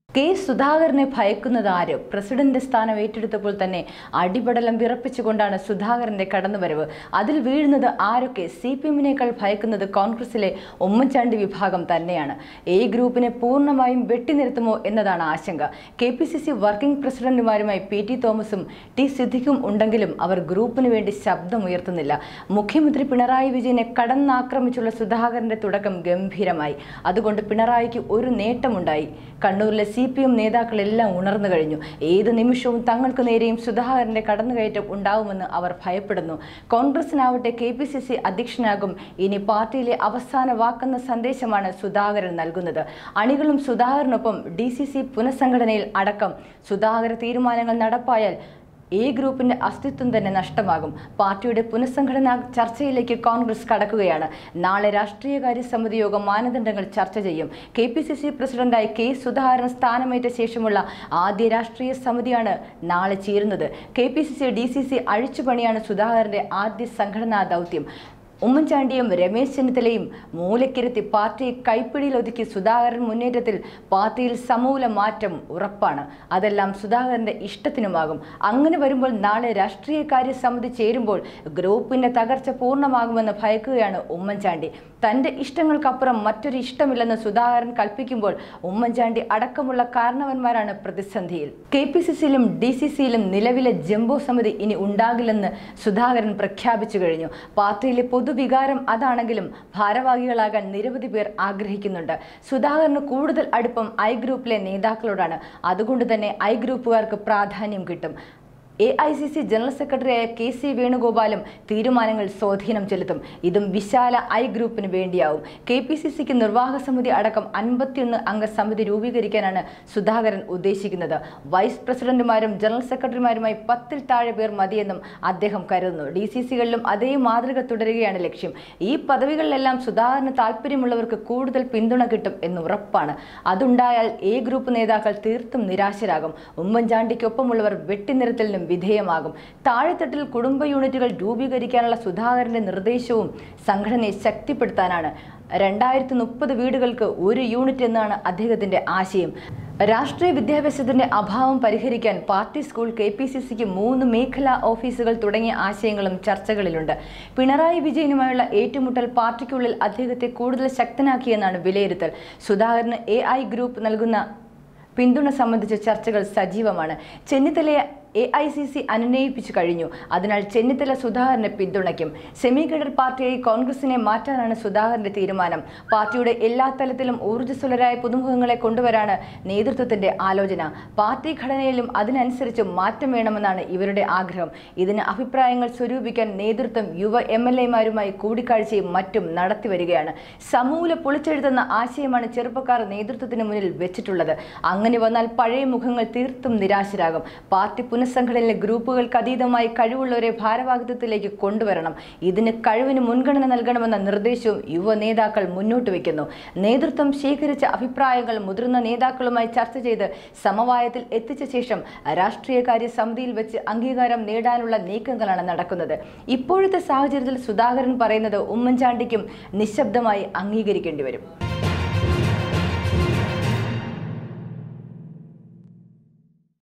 K സുധാകരനെ ഭയക്കുന്നത് ആര് president സ്ഥാനം ഏറ്റെടുത്തപ്പോൾ തന്നെ അടിപടലം വിറപ്പിച്ചുകൊണ്ടാണ് സുധാകരന്റെ കടന്നുവരവ് അതിൽ വീഴുന്നത് ആരൊക്കെ സി പി എമ്മിനേക്കാൾ ഭയക്കുന്നത് കോൺഗ്രസിലെ ഉമ്മൻചാണ്ടി വിഭാഗം തന്നെയാണ് എ ഗ്രൂപ്പിനെ പൂർണ്ണമായും വെട്ടിനിർത്തുമോ എന്നതാണ് ആശങ്ക K P C C working പ്രസിഡന്റുമാരുമായി പി ടി തോമസും ടി സിദ്ദിഖും ഉണ്ടെങ്കിലും അവർ ഗ്രൂപ്പിന് വേണ്ടി ശബ്ദമുയർത്തുന്നില്ല മുഖ്യമന്ത്രി പിണറായി വിജയനെ കടന്നാക്രമിച്ചുള്ള സുധാകരന്റെ തുടക്കം ഗംഭീരമായി അതുകൊണ്ട് പിണറായിക്ക് ഒരു നേട്ടമുണ്ടായി കണ്ണൂരിലെ സി പി എം നേതാക്കളെല്ലാം ഉണർന്നു കഴിഞ്ഞു ഏത് നിമിഷവും തങ്ങൾക്ക് നേരെയും സുധാകരന്റെ കടന്നുകയറ്റം ഉണ്ടാവുമെന്ന് അവർ ഭയപ്പെടുന്നു കോൺഗ്രസിനാവട്ടെ കെ പി സി സി അധ്യക്ഷനാകും ഇനി പാർട്ടിയിലെ അവസാന വാക്കെന്ന സന്ദേശമാണ് സുധാകരൻ നൽകുന്നത് അണികളും സുധാകരനൊപ്പം ഡി സി സി പുനഃസംഘടനയിൽ അടക്കം സുധാകര തീരുമാനങ്ങൾ നടപ്പായാൽ എ ഗ്രൂപ്പിന്റെ അസ്തിത്വം തന്നെ നഷ്ടമാകും പാർട്ടിയുടെ പുനഃസംഘടനാ ചർച്ചയിലേക്ക് കോൺഗ്രസ് കടക്കുകയാണ് നാളെ രാഷ്ട്രീയകാര്യ സമിതി യോഗം മാനദണ്ഡങ്ങൾ ചർച്ച ചെയ്യും കെ പി സി സി പ്രസിഡന്റായി കെ സുധാകരൻ സ്ഥാനമേറ്റ ശേഷമുള്ള ആദ്യ രാഷ്ട്രീയ സമിതിയാണ് നാളെ ചേരുന്നത് K P C C D C C അഴിച്ചുപണിയാണ് സുധാകരന്റെ ആദ്യ സംഘടനാ ദൗത്യം ഉമ്മൻചാണ്ടിയും രമേശ് ചെന്നിത്തലയും മൂലക്കിരുത്തി പാർട്ടിയെ കൈപ്പിടിയിൽ ഒതുക്കി സുധാകരൻ മുന്നേറ്റത്തിൽ പാർട്ടിയിൽ സമൂല മാറ്റം ഉറപ്പാണ് അതെല്ലാം സുധാകരന്റെ ഇഷ്ടത്തിനുമാകും അങ്ങനെ വരുമ്പോൾ നാളെ രാഷ്ട്രീയകാര്യ സമിതി ചേരുമ്പോൾ ഗ്രൂപ്പിന്റെ തകർച്ച പൂർണ്ണമാകുമെന്ന് ഭയക്കുകയാണ് ഉമ്മൻചാണ്ടി തന്റെ ഇഷ്ടങ്ങൾക്കപ്പുറം മറ്റൊരു ഇഷ്ടമില്ലെന്ന് സുധാകരൻ കൽപ്പിക്കുമ്പോൾ ഉമ്മൻചാണ്ടി അടക്കമുള്ള കാരണവന്മാരാണ് പ്രതിസന്ധിയിൽ കെ പി സി സിയിലും ഡി സി സിയിലും നിലവിലെ ജംബോ സമിതി ഇനി ഉണ്ടാകില്ലെന്ന് സുധാകരൻ പ്രഖ്യാപിച്ചു കഴിഞ്ഞു പാർട്ടിയിലെ പൊതുവികാരം അതാണെങ്കിലും ഭാരവാഹികളാകാൻ നിരവധി പേർ ആഗ്രഹിക്കുന്നുണ്ട് സുധാകരന് കൂടുതൽ അടുപ്പം ഐ ഗ്രൂപ്പിലെ നേതാക്കളോടാണ് അതുകൊണ്ട് തന്നെ ഐ ഗ്രൂപ്പുകാർക്ക് പ്രാധാന്യം കിട്ടും A I C C general സെക്രട്ടറിയായ കെ സി വേണുഗോപാലും തീരുമാനങ്ങൾ സ്വാധീനം ചെലുത്തും ഇതും വിശാല ഐ ഗ്രൂപ്പിന് വേണ്ടിയാവും കെ പി സി സിക്ക് നിർവാഹക സമിതി അടക്കം അൻപത്തിയൊന്ന് അംഗ സമിതി രൂപീകരിക്കാനാണ് സുധാകരൻ ഉദ്ദേശിക്കുന്നത് വൈസ് പ്രസിഡന്റുമാരും ജനറൽ സെക്രട്ടറിമാരുമായി പത്തിൽ താഴെ പേർ മതിയെന്നും അദ്ദേഹം കരുതുന്നു ഡി സി സികളിലും അതേ മാതൃക തുടരുകയാണ് ലക്ഷ്യം ഈ പദവികളിലെല്ലാം സുധാകരന് താല്പര്യമുള്ളവർക്ക് കൂടുതൽ പിന്തുണ കിട്ടും എന്ന് ഉറപ്പാണ് അതുണ്ടായാൽ എ ഗ്രൂപ്പ് നേതാക്കൾ തീർത്തും നിരാശരാകും ഉമ്മൻചാണ്ടിക്കൊപ്പമുള്ളവർ വെട്ടിനിരത്തലിനും വിധേയമാകും താഴെത്തട്ടിൽ കുടുംബ യൂണിറ്റുകൾ രൂപീകരിക്കാനുള്ള സുധാകരന്റെ നിർദ്ദേശവും സംഘടനയെ ശക്തിപ്പെടുത്താനാണ് രണ്ടായിരത്തി മുപ്പത് വീടുകൾക്ക് ഒരു യൂണിറ്റ് എന്നാണ് അദ്ദേഹത്തിന്റെ ആശയം രാഷ്ട്രീയ വിദ്യാഭ്യാസത്തിന്റെ അഭാവം പരിഹരിക്കാൻ party school K P C സിക്ക് മൂന്ന് മേഖലാ ഓഫീസുകൾ തുടങ്ങിയ ആശയങ്ങളും ചർച്ചകളിലുണ്ട് പിണറായി വിജയനുമായുള്ള ഏറ്റുമുട്ടൽ പാർട്ടിക്കുള്ളിൽ അദ്ദേഹത്തെ കൂടുതൽ ശക്തനാക്കിയെന്നാണ് വിലയിരുത്തൽ സുധാകരന് എ ഐ ഗ്രൂപ്പ് നൽകുന്ന പിന്തുണ സംബന്ധിച്ച ചർച്ചകൾ സജീവമാണ് ചെന്നിത്തലയെ എ ഐ സി സി അനുനയിപ്പിച്ചു കഴിഞ്ഞു അതിനാൽ ചെന്നിത്തല സുധാകരനെ പിന്തുണയ്ക്കും സെമി കേഡർ പാർട്ടിയായി കോൺഗ്രസിനെ മാറ്റാനാണ് സുധാകരന്റെ തീരുമാനം പാർട്ടിയുടെ എല്ലാ തലത്തിലും ഊർജ്ജസ്വലരായ പുതുമുഖങ്ങളെ കൊണ്ടുവരാണ് നേതൃത്വത്തിന്റെ ആലോചന പാർട്ടി ഘടനയിലും അതിനനുസരിച്ച് മാറ്റം വേണമെന്നാണ് ഇവരുടെ ആഗ്രഹം ഇതിന് അഭിപ്രായങ്ങൾ സ്വരൂപിക്കാൻ നേതൃത്വം യുവ എം എൽ എമാരുമായി കൂടിക്കാഴ്ചയും മറ്റും നടത്തിവരികയാണ് സമൂല പൊളിച്ചെഴുതുന്ന ആശയമാണ് ചെറുപ്പക്കാർ നേതൃത്വത്തിന് മുന്നിൽ വെച്ചിട്ടുള്ളത് അങ്ങനെ വന്നാൽ പഴയ മുഖങ്ങൾ തീർത്തും നിരാശരാകും പാർട്ടി പുനഃസംഘടനയിലെ ഗ്രൂപ്പുകൾക്ക് അതീതമായി കഴിവുള്ളവരെ ഭാരവാഹിത്വത്തിലേക്ക് കൊണ്ടുവരണം ഇതിന് കഴിവിന് മുൻഗണന നൽകണമെന്ന നിർദ്ദേശവും യുവ നേതാക്കൾ മുന്നോട്ട് വയ്ക്കുന്നു നേതൃത്വം ശേഖരിച്ച അഭിപ്രായങ്ങൾ മുതിർന്ന നേതാക്കളുമായി ചർച്ച ചെയ്ത് സമവായത്തിൽ എത്തിച്ച ശേഷം രാഷ്ട്രീയകാര്യ സമിതിയിൽ വെച്ച് അംഗീകാരം നേടാനുള്ള നീക്കങ്ങളാണ് നടക്കുന്നത് ഇപ്പോഴത്തെ സാഹചര്യത്തിൽ സുധാകരൻ പറയുന്നത് ഉമ്മൻചാണ്ടിക്കും നിശബ്ദമായി അംഗീകരിക്കേണ്ടി വരും